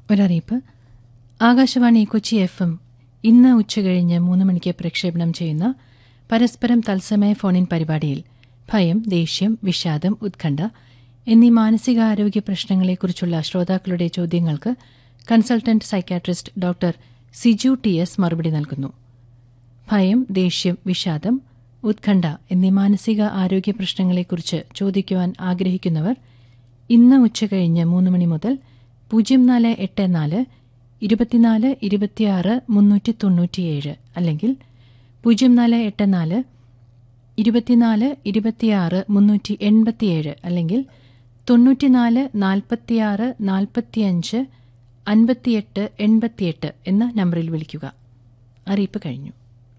ഒരറിയിപ്പ് Akashvani Kochi F M ഇന്ന് ഉച്ചകഴിഞ്ഞ് മൂന്ന് മണിക്ക് പ്രക്ഷേപണം ചെയ്യുന്ന പരസ്പരം തത്സമയ ഫോണിൻ പരിപാടിയിൽ ഭയം ദേഷ്യം വിഷാദം ഉത്കണ്ഠ എന്നീ മാനസികാരോഗ്യ പ്രശ്നങ്ങളെക്കുറിച്ചുള്ള ശ്രോതാക്കളുടെ ചോദ്യങ്ങൾക്ക് consultant psychiatrist doctor Siju T S മറുപടി നൽകുന്നു ഭയം ദേഷ്യം വിഷാദം ഉത്കണ്ഠ എന്നീ മാനസിക ആരോഗ്യ പ്രശ്നങ്ങളെക്കുറിച്ച് ചോദിക്കുവാൻ ആഗ്രഹിക്കുന്നവർ ഇന്ന് ഉച്ചകഴിഞ്ഞ് മൂന്ന് മണി മുതൽ പൂജ്യം നാല് എട്ട് നാല് ഇരുപത്തിനാല് ഇരുപത്തിയാറ് മുന്നൂറ്റി തൊണ്ണൂറ്റിയേഴ് അല്ലെങ്കിൽ പൂജ്യം നാല് എട്ട് നാല് ഇരുപത്തിനാല് ഇരുപത്തിയാറ് മുന്നൂറ്റി എൺപത്തിയേഴ് അല്ലെങ്കിൽ തൊണ്ണൂറ്റിനാല് നാൽപ്പത്തിയാറ് നാൽപ്പത്തിയഞ്ച് അൻപത്തിയെട്ട് എൺപത്തിയെട്ട് എന്ന നമ്പറിൽ വിളിക്കുക അറിയിപ്പ് കഴിഞ്ഞു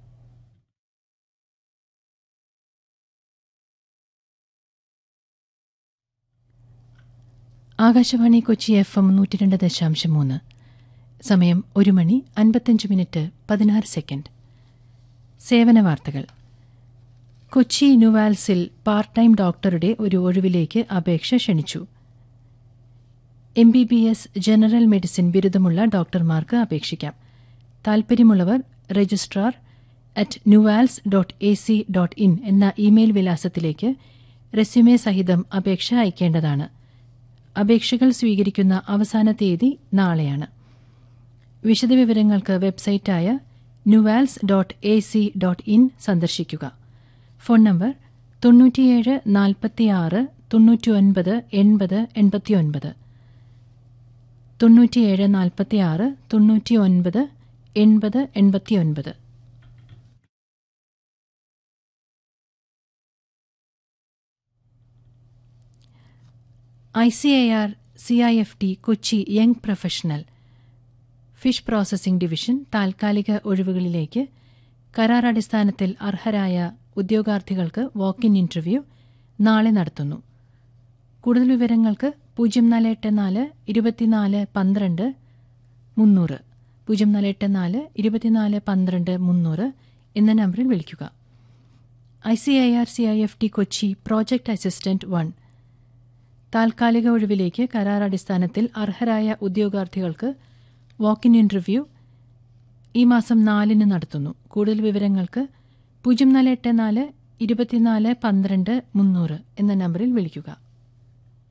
ആകാശവാണി കൊച്ചി എഫ് എം നൂറ്റി രണ്ട് ദശാംശം മൂന്ന് സമയം ഒരു മണി അൻപത്തഞ്ച് മിനിറ്റ് പതിനാറ് സെക്കൻഡ് സേവന വാർത്തകൾ കൊച്ചി നുവാൽസിൽ പാർട്ട് ടൈം ഡോക്ടറുടെ ഒരു ഒഴിവിലേക്ക് അപേക്ഷ ക്ഷണിച്ചു M B B S general medicine ബിരുദമുള്ള ഡോക്ടർമാർക്ക് അപേക്ഷിക്കാം താൽപ്പര്യമുള്ളവർ registrar at NUALS dot A C dot in എന്ന ഇമെയിൽ വിലാസത്തിലേക്ക് റെസ്യൂമെ സഹിതം അപേക്ഷ അയക്കേണ്ടതാണ് അപേക്ഷകൾ സ്വീകരിക്കുന്ന അവസാന തീയതി നാളെയാണ് വിശദവിവരങ്ങൾക്ക് വെബ്സൈറ്റായ NUALS dot A C dot in സന്ദർശിക്കുക ഫോൺ നമ്പർ തൊണ്ണൂറ്റിയേഴ് നാൽപ്പത്തിയാറ് തൊണ്ണൂറ്റിയൊൻപത് എൺപത് എൺപത്തിയൊൻപത് തൊണ്ണൂറ്റിയേഴ് നാൽപ്പത്തിയാറ് തൊണ്ണൂറ്റിയൊൻപത് എൺപത് എൺപത്തിയൊൻപത് I C I R C I F T Kochi young professional fish processing division താൽക്കാലിക ഒഴിവുകളിലേക്ക് കരാർ അടിസ്ഥാനത്തിൽ അർഹരായ ഉദ്യോഗാർത്ഥികൾക്ക് വാക്ക് ഇൻ ഇന്റർവ്യൂ നാളെ നടത്തുന്നു കൂടുതൽ വിവരങ്ങൾക്ക് പൂജ്യം നാല് എട്ട് നാല് ഇരുപത്തിനാല് പന്ത്രണ്ട് മുന്നൂറ് പൂജ്യം നാല് എട്ട് നാല് ഇരുപത്തിനാല് പന്ത്രണ്ട് മുന്നൂറ് എന്ന നമ്പറിൽ വിളിക്കുക I C I R C I F T Kochi project assistant one താൽക്കാലിക ഒഴിവിലേക്ക് കരാർ അടിസ്ഥാനത്തിൽ അർഹരായ ഉദ്യോഗാർത്ഥികൾക്ക് വാക്ക് ഇൻ ഇന്റർവ്യൂ ഈ മാസം നാലിന് നടത്തുന്നു കൂടുതൽ വിവരങ്ങൾക്ക് പൂജ്യം നാല് എട്ട് നാല് ഇരുപത്തിനാല് പന്ത്രണ്ട് മുന്നൂറ് എന്ന നമ്പറിൽ വിളിക്കുക